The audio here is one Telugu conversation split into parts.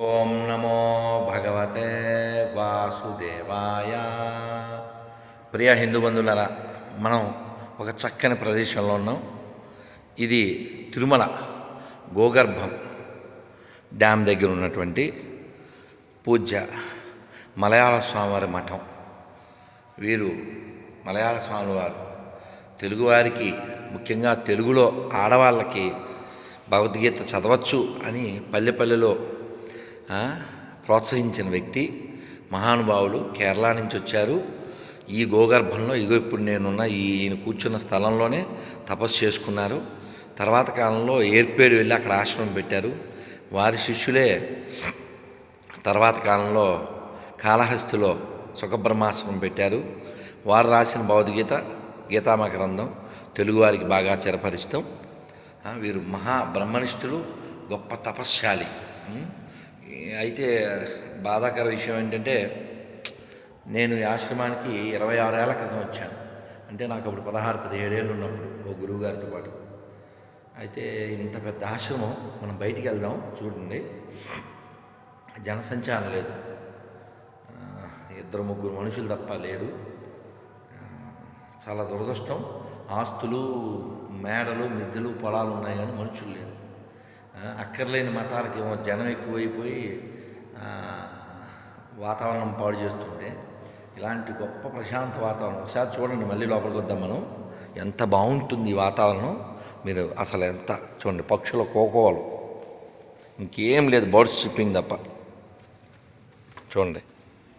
ఓం నమో భగవతే వాసుదేవాయ ప్రియ హిందూ బంధువులరా మనం ఒక చక్కని ప్రదేశంలో ఉన్నాం ఇది తిరుమల గోగర్భం డ్యామ్ దగ్గర ఉన్నటువంటి పూజ్య మలయాళ స్వామివారి మఠం వీరు మలయాళ స్వామివారు తెలుగువారికి ముఖ్యంగా తెలుగులో ఆడవాళ్ళకి భగవద్గీత చదవచ్చు అని పల్లె పల్లెలో ఆ, ప్రోత్సహించిన వ్యక్తి మహానుభావులు కేరళ నుంచి వచ్చారు ఈ గోగర్భంలో ఇగో ఇప్పుడు నేనున్న ఈ ఈయన కూర్చున్న స్థలంలోనే తపస్సు చేసుకున్నారు తర్వాత కాలంలో ఏర్పేడు వెళ్ళి అక్కడ ఆశ్రమం పెట్టారు వారి శిష్యులే తర్వాత కాలంలో కాళహస్తిలో సుఖబ్రహ్మాశ్రమం పెట్టారు వారు రాసిన భగవద్గీత గీతామ గ్రంథం తెలుగువారికి బాగా చిరపరిచితం ఆ, వీరు మహా బ్రహ్మనిష్ఠులు గొప్ప తపశ్శాలి ఉం? ఈ- అయితే బాధాకర విషయం ఏంటంటే నేను ఈ ఆశ్రమానికి ఇరవై ఆరేళ్ల క్రితం వచ్చాను అంటే నాకు అప్పుడు పదహారు పదిహేడేళ్ళు ఉన్నప్పుడు ఓ గురువుగారితో పాటు అయితే ఇంత పెద్ద ఆశ్రమం మనం బయటికి వెళ్దాం చూడండి జనసంచారం లేదు ఆ, ఇద్దరు ముగ్గురు మనుషులు తప్ప లేరు ఆ, చాలా దురదృష్టం ఆస్తులు మేడలు మిద్దెలు పొలాలు ఉన్నాయి కానీ మనుషులు లేరు ఆ, అక్కర్లేని మతాలకి ఏమో జనం ఎక్కువైపోయి ఆ, వాతావరణం పాడు చేస్తుంటే ఇలాంటి గొప్ప ప్రశాంత వాతావరణం ఒకసారి చూడండి మళ్ళీ లోపలికి వద్దాం మనం ఎంత బాగుంటుంది ఈ వాతావరణం మీరు అసలు ఎంత చూడండి పక్షుల కోకోలు ఇంకేం లేదు బర్డ్స్ షిప్పింగ్ తప్ప చూడండి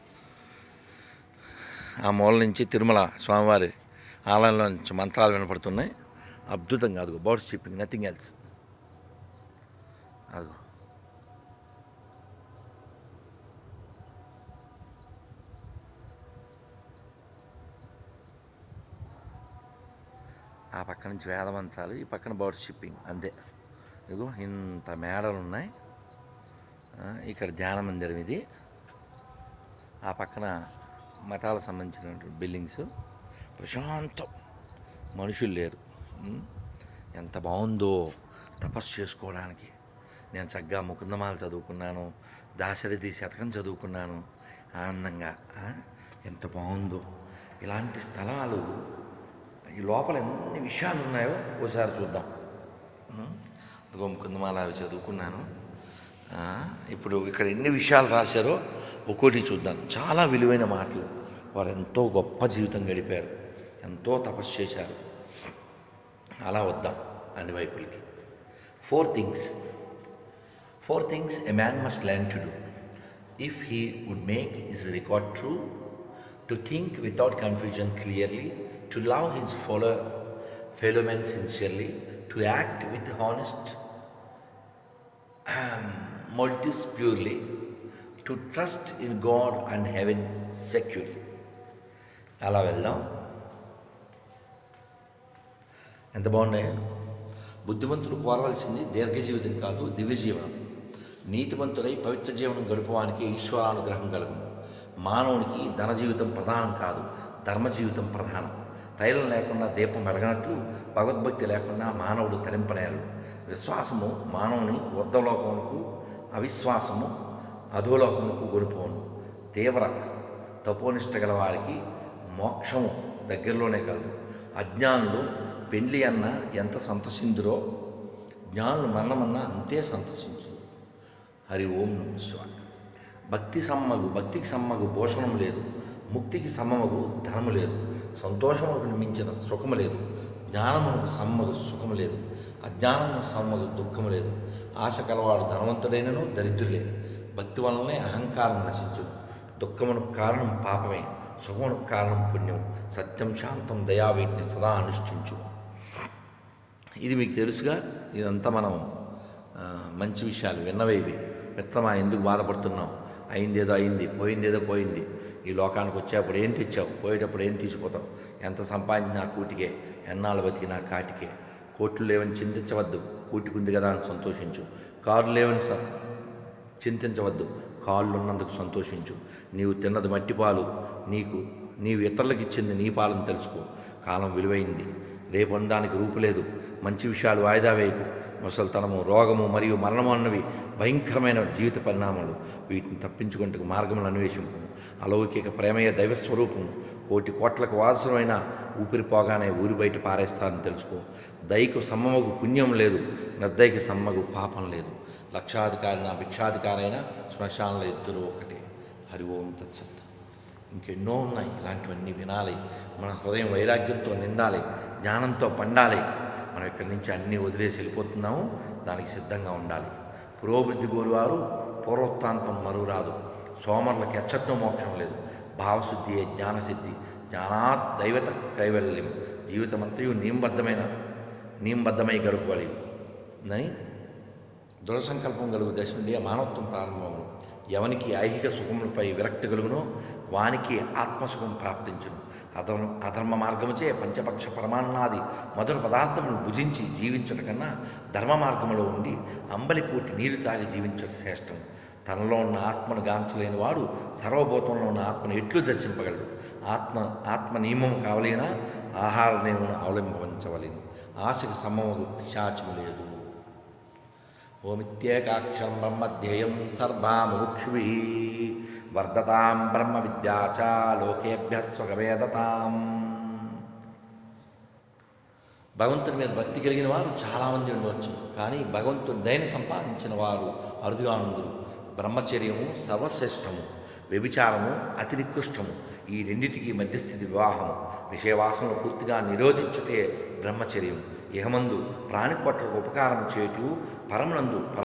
ఆ మూల నుంచి తిరుమల స్వామివారి ఆలయంలో నుంచి మంత్రాలు వినపడుతున్నాయి అద్భుతంగా అదిగో బర్డ్స్ షిప్పింగ్ నథింగ్ ఎల్స్ అదిగో ఆ పక్క నుంచి వేదమంత్రాలు ఈ పక్కన బర్డ్ షిప్పింగ్ అంతే ఇదిగో ఇంత మేడలు ఉన్నాయి ఆ, ఇక్కడ ధ్యాన మందిరం ఇది ఆ పక్కన మఠాలకు సంబంధించినటువంటి బిల్డింగ్స్ ప్రశాంతం మనుషులు లేరు ఉం? ఎంత బాగుందో తపస్సు చేసుకోవడానికి నేను చక్కగా ముకుందమాలు చదువుకున్నాను దాశరథి శతకం చదువుకున్నాను ఆనందంగా ఆ? ఎంత బాగుందో ఇలాంటి స్థలాలు ఈ లోపల ఎన్ని విషయాలు ఉన్నాయో ఒకసారి చూద్దాం ఉం? ఇదిగో ముకుందమాల అవి చదువుకున్నాను ఆ, ఇప్పుడు ఇక్కడ ఎన్ని విషయాలు రాశారో ఒక్కోటి చూద్దాం చాలా విలువైన మాటలు వారు ఎంతో గొప్ప జీవితం గడిపారు ఎంతో తపస్సు చేశారు అలా వద్దాం అన్ని వైపులకి four things four things a man must learn to do if he would make his record true to think without confusion clearly to love his follow fellow men sincerely to act with honest motives purely, to trust in God and heaven securely. అలా వెళ్దాం ఎంత బాగున్నాయి బుద్ధిమంతులు కోరవలసింది దీర్ఘ జీవితం కాదు దివ్య జీవనం నీతిమంతుడై పవిత్ర జీవనం గడుపడానికి ఈశ్వరానుగ్రహం కలుగును మానవునికి ధన జీవితం ప్రధానం కాదు ధర్మ జీవితం ప్రధానం తైలం లేకుండా దీపం వెలగనట్లు భగవద్భక్తి లేకుండా మానవుడు తరింపనేరు విశ్వాసము మానవుని ఊర్ధలోకమునకు అవిశ్వాసము అధోలోకమునకు గొనిపోను తీవ్ర తపోనిష్ట గల వారికి మోక్షము దగ్గరలోనే కలదు అజ్ఞానులు పెండ్లి అన్న ఎంత సంతసిందురో జ్ఞానులు మరణమన్నా అంతే సంతసించు హరి ఓం నమ శివాయ భక్తి సమ్మగు భక్తికి సమ్మగు భూషణం లేదు ముక్తికి సమ్మగు ధనము లేదు సంతోషములకు మించిన సుఖము లేదు జ్ఞానమునకు సమ్మగు సుఖము లేదు అజ్ఞానమునకు సమ్మగు దుఃఖము లేదు ఆశ కలవాడు ధనవంతుడైనను దరిద్రులే భక్తి వలనే అహంకారం నశించు దుఃఖమునకు కారణం పాపమే సుఖమునకు కారణం పుణ్యం సత్యం శాంతం దయా వీటిని సదా అనుష్ఠించు ఇది మీకు తెలుసుగా ఇదంతా మనం ఆ, మంచి విషయాలు విన్నవే ఇవి మిత్రమా ఎందుకు బాధపడుతున్నాం అయిందేదో అయింది పోయిందేదో పోయింది ఈ లోకానికి వచ్చేప్పుడు ఏం తెచ్చావు పోయేటప్పుడు ఏం తీసుకుపోతావు ఎంత సంపాదించినా కూటికే ఎన్నాళ్ళు బతికినా కాటికే కోట్లు లేవని చింతించవద్దు కూటికుంది కదా అని సంతోషించు కారు లేవని స చింతించవద్దు కాళ్ళు ఉన్నందుకు సంతోషించు నీవు తిన్నది మట్టి పాలు నీకు నీవు ఇతరులకు ఇచ్చింది నీ పాలను తెలుసుకో కాలం విలువైంది రేపు దానికి రూపు లేదు మంచి విషయాలు వాయిదా వేయకు ముసలితనము రోగము మరియు మరణము అన్నవి భయంకరమైన జీవిత పరిణామాలు వీటిని తప్పించుకుంటూ మార్గములు అన్వేషింపు అలౌకిక ప్రేమయ్య దైవ స్వరూపం కోటి కోట్లకు వారసులమైన ఊపిరి పోగానే ఊరి బయట పారేస్తారని తెలుసుకో దయకు సమ్మగు పుణ్యం లేదు నిర్దయకి సమ్మగు పాపం లేదు లక్షాధికారిన భిక్షాధికారైన శ్మశానంలో ఇద్దరు ఒకటే హరి ఓం తత్సత్ ఇంకెన్నో ఉన్నాయి ఇలాంటివన్నీ వినాలి మన హృదయం వైరాగ్యంతో నిండాలి జ్ఞానంతో పండాలి మనం ఇక్కడి నుంచి అన్నీ వదిలేసి వెళ్ళిపోతున్నాము దానికి సిద్ధంగా ఉండాలి పురోభివృద్ధి కోరువారు పూర్వోత్తాంతం మరురాదు సోమరులకు ఎచ్చటం మోక్షం లేదు భావశుద్ధియే జ్ఞానసిద్ధి జ్ఞానాత్ దైవత కైవల్యం జీవితమంతయు నియంబద్ధమైన నియంబద్ధమై గడుపువలి అని దృఢ సంకల్పం కలుగు దశ నుండి మానవత్వం ప్రారంభమవును ఎవనికి ఐహిక సుఖములపై విరక్తి కలుగునో వానికి ఆత్మసుఖం ప్రాప్తించును అధర్మ అధర్మ మార్గముచే పంచపక్ష పరమాన్నాది మొదలు పదార్థములను భుజించి జీవించుట కన్నా ధర్మ మార్గములో ఉండి అంబలి కూటి నీరు తాగి జీవించుట శ్రేష్టం తనలో ఉన్న ఆత్మను గాంచలేని వాడు సర్వభూతంలో ఉన్న ఆత్మను ఎట్లు దర్శింపగలడు ఆత్మ ఆత్మ నియమం కావలేనా ఆహార నియమం అవలంబించవలేను ఆశకు సమము పిశాచము లేదు ఓమిత్యేకాక్షరం బ్రహ్మధ్యేయం సర్వాముక్షుభి వర్ధతాం బ్రహ్మ విద్యా చ లోకేభ్య స్వగవేదతాం భగవంతుని మీద భక్తి కలిగిన వారు చాలామంది ఉండవచ్చు కానీ భగవంతుని దయని సంపాదించిన వారు అరుదుగా ఉందరు బ్రహ్మచర్యము సర్వశ్రేష్టము వ్యభిచారము అతి నికృష్టము ఈ రెండిటికి మధ్యస్థితి వివాహము విషయవాసనలు పూర్తిగా నిరోధించుటే బ్రహ్మచర్యం ఇహమందు ప్రాణికోట్లకు ఉపకారం చేటు పరమనందు